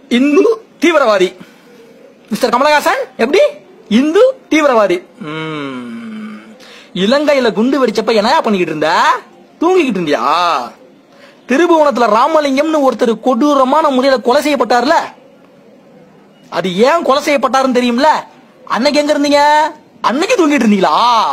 இந்து தீவிரவாதி மிஸ்டர் கமலஹாசன் எப்படி இந்து தீவிரவாதி ம். இலங்கையில குண்டு வெடிச்சப்ப என்னயா பண்ணிக்கிட்டு இருந்த தூங்கிக்கிட்டு இருந்தியா திருபுவனத்துல ராமலிங்கம்னு ஒருத்தர் கொடூரமான முறையில கொலை செய்யப்பட்டார்ல அது ஏன் கொலை செய்யப்பட்டாருன்னு தெரியும்ல அன்னைக்கு எங்க இருந்தீங்க அன்னைக்கு தூங்கிட்டு இருந்தீங்களா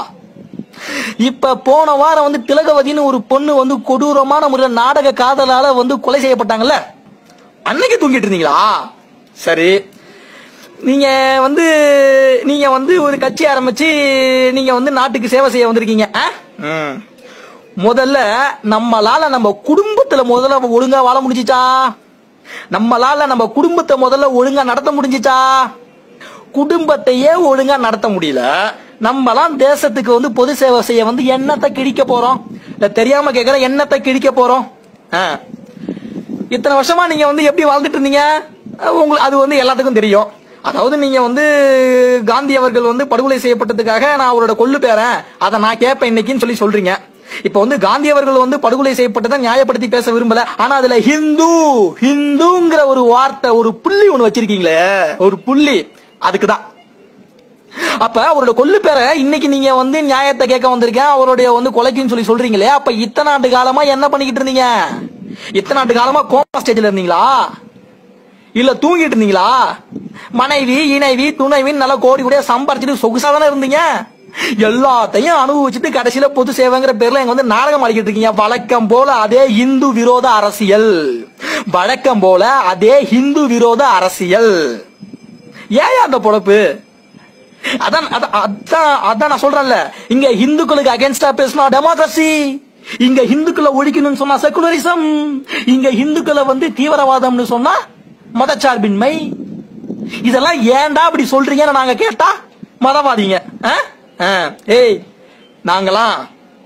இப்ப போன வாரம் வந்து திலகவதின்னு ஒரு பொண்ணு வந்து கொடூரமான முறையில நாடக காதலால வந்து கொலை செய்யப்பட்டாங்கல்ல அன்னைக்கு தூங்கிட்டு இருந்தீங்களா சரி நீங்க வந்து நீங்க வந்து ஒரு கட்சி ஆரம்பிச்சு நீங்க வந்து நாட்டுக்கு சேவை செய்ய வந்திருக்கீங்க ஆ? ம். முதல்ல நம்மளால நம்ம குடும்பத்துல முதல்ல ஒழுங்கா வாழ முடிஞ்சுச்சா நம்மளால நம்ம குடும்பத்தை முதல்ல ஒழுங்கா நடத்த முடிஞ்சுச்சா குடும்பத்தையே ஒழுங்கா நடத்த முடியல நம்மலாம் தேசத்துக்கு வந்து பொது சேவை செய்ய வந்து என்னத்தை கிழிக்க போறோம் இல்ல தெரியாம கேக்குற என்னத்தை கிழிக்க போறோம் ஆ. இத்தனை வருஷமா நீங்க வந்து எப்படி வாழ்ந்துட்டு இருந்தீங்க அஹ் உங்களுக்கு அது வந்து எல்லாத்துக்கும் தெரியும் அதாவது நீங்க வந்து காந்தி அவர்கள் வந்து படுகொலை செய்யப்பட்டதுக்காக நான் அவரோட கொள்ளு பேரன் அதை நான் கேட்பேன் இன்னைக்குன்னு சொல்லி சொல்றீங்க இப்ப வந்து காந்தி அவர்கள் வந்து படுகொலை செய்யப்பட்டதை நியாயப்படுத்தி பேச விரும்பல ஆனா அதுல ஹிந்து ஹிந்துங்கிற ஒரு வார்த்தை ஒரு புள்ளி ஒண்ணு வச்சிருக்கீங்களே ஒரு புள்ளி அதுக்குதான் அப்ப அவரோட கொள்ளு பேரை இன்னைக்கு நீங்க வந்து நியாயத்தை கேட்க வந்திருக்கேன் அவருடைய வந்து கொலைக்குன்னு சொல்லி சொல்றீங்களே அப்ப இத்தனை ஆண்டு காலமா என்ன பண்ணிக்கிட்டு இருந்தீங்க இத்தனை ஆண்டு காலமா கோமா ஸ்டேஜ்ல இருந்தீங்களா இல்ல தூங்கிட்டு இருந்தீங்களா மனைவி இணைவி துணைவின்னு நல்லா கோடி கூட சம்பாரிச்சிட்டு சொகுசா தானே இருந்தீங்க எல்லாத்தையும் அனுபவிச்சுட்டு கடைசியில பொது சேவைங்கிற பேர்ல எங்க வந்து நாடகம் ஆடிக்கிட்டு இருக்கீங்க வழக்கம் போல அதே இந்து விரோத அரசியல் வழக்கம் போல அதே இந்து விரோத அரசியல் ஏன் அந்த பொழப்பு அதான் அதான் அதான் அதான் நான் சொல்றேன்ல இங்க இந்துக்களுக்கு அகைன்ஸ்டா பேசினா டெமோக்ரஸி இங்க இந்துக்களை ஒழிக்கணும்னு சொன்னா செகுலரிசம் இங்க இந்துக்களை வந்து தீவிரவாதம்னு சொன்னா மதச்சார்பின்மை இதெல்லாம் ஏன்டா அப்படி சொல்றீங்கன்னு நாங்க கேட்டா மதவாதிங்க ஆ? ஆ. ஏய் நாங்களாம்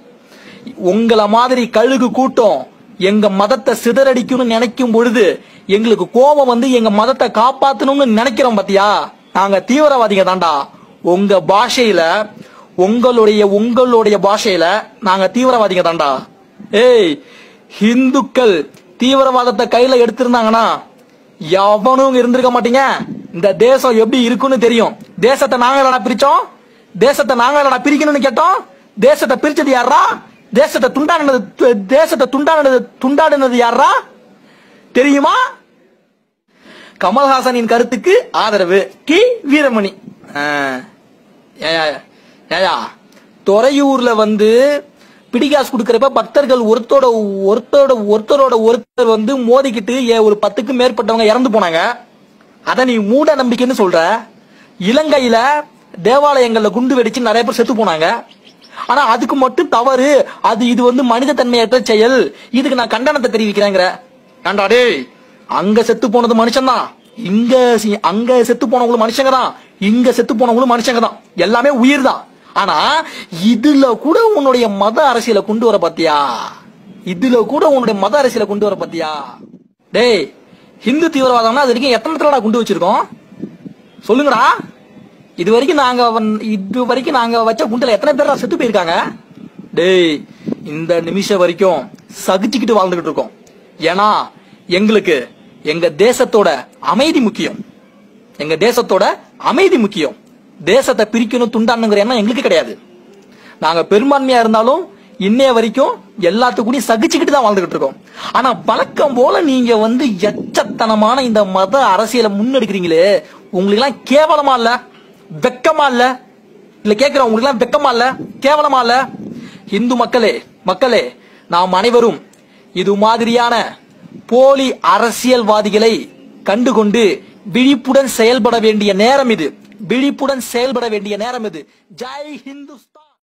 உங்கள மாதிரி கழுகு கூட்டம் எங்க மதத்தை சிதறடிக்கணும்னு நினைக்கும் பொழுது எங்களுக்கு கோபம் வந்து எங்க மதத்தை காப்பாத்தணும்னு நினைக்கிறோம் பாத்தியா நாங்க தீவிரவாதிங்க தான்டா உங்க பாஷையில உங்களுடைய உங்களுடைய பாஷையில நாங்க தீவிரவாதிங்க தான்டா ஏய் ஹிந்துக்கள் தீவிரவாதத்தை கையில எடுத்திருந்தாங்கன்னா எவனும் இங்க இருந்திருக்க மாட்டீங்க இந்த தேசம் எப்படி இருக்குன்னு தெரியும் தேசத்தை நாங்க இல்லடா பிரிச்சோம் தேசத்தை நாங்க இல்லடா பிரிக்கணும்னு கேட்டோம் தேசத்தை பிரிச்சது யாரா தேசத்தை துண்டாடினது து- தேசத்தை துண்டாடினது துண்டாடினது யாரா தெரியுமா கமல்ஹாசனின் கருத்துக்கு ஆதரவு கி வீரமணி ஆ. ஏயா ஏயா துறையூர்ல வந்து பிடிகாசு கொடுக்கறப்ப பக்தர்கள் ஒருத்தரோட ஒருத்தரோட ஒருத்தரோட ஒருத்தர் வந்து மோதிக்கிட்டு ஏ- ஒரு பத்துக்கு மேற்பட்டவங்க இறந்து போனாங்க அத நீ மூட நம்பிக்கைன்னு சொல்ற இலங்கையில தேவாலயங்கள்ல குண்டு வெடிச்சு நிறைய பேர் செத்து போனாங்க ஆனா அதுக்கு மட்டும் தவறு அது இது வந்து மனித தன்மையற்ற செயல் இதுக்கு நான் கண்டனத்தை தெரிவிக்கிறேங்கிற ஏன்டா டேய் அங்க செத்து போனது மனுஷன்தான் இங்க சி- அங்க செத்து போனவங்களும் மனுஷங்க தான் இங்க செத்து போனவங்களும் மனுஷங்க தான் எல்லாமே உயிர் தான் ஆனா இதுல கூட உன்னுடைய மத அரசியலை கொண்டு வர பாத்தியா இதுல கூட உன்னுடைய மத அரசியலை கொண்டு வர பாத்தியா டேய் ஹிந்து தீவிரவாதம்னா அது வரைக்கும் எத்தனை தடவை குண்டு வச்சிருக்கோம் சொல்லுங்கடா இது வரைக்கும் நாங்க வந்- இது வரைக்கும் நாங்க வச்ச குண்டுல எத்தனை பேர் செத்து போயிருக்காங்க டேய் இந்த நிமிஷம் வரைக்கும் சகிச்சுக்கிட்டு வாழ்ந்துகிட்டு இருக்கோம் ஏன்னா எங்களுக்கு எங்க தேசத்தோட அமைதி முக்கியம் எங்க தேசத்தோட அமைதி முக்கியம் தேசத்தை பிரிக்கணும் துண்டானுங்கிற எண்ணம் எங்களுக்கு கிடையாது நாங்க பெரும்பான்மையா இருந்தாலும் இன்னைய வரைக்கும் எல்லாத்துக்கூடயும் சகிச்சுக்கிட்டு தான் வாழ்ந்துகிட்டு இருக்கோம் ஆனா வழக்கம் போல நீங்க வந்து எச்சத்தனமான இந்த மத அரசியலை முன்னெடுக்கிறீங்களே உங்களுக்கு எல்லாம் கேவலமா இல்ல வெக்கமா இல்ல இல்ல கேக்குறேன் உங்களுக்கு எல்லாம் வெக்கமா இல்ல கேவலமா இல்ல இந்து மக்களே மக்களே நாம் அனைவரும் இது மாதிரியான போலி அரசியல்வாதிகளை கண்டுகொண்டு விழிப்புடன் செயல்பட வேண்டிய நேரம் இது விழிப்புடன் செயல்பட வேண்டிய நேரம் இது ஜெய் ஹிந்துஸ்தான்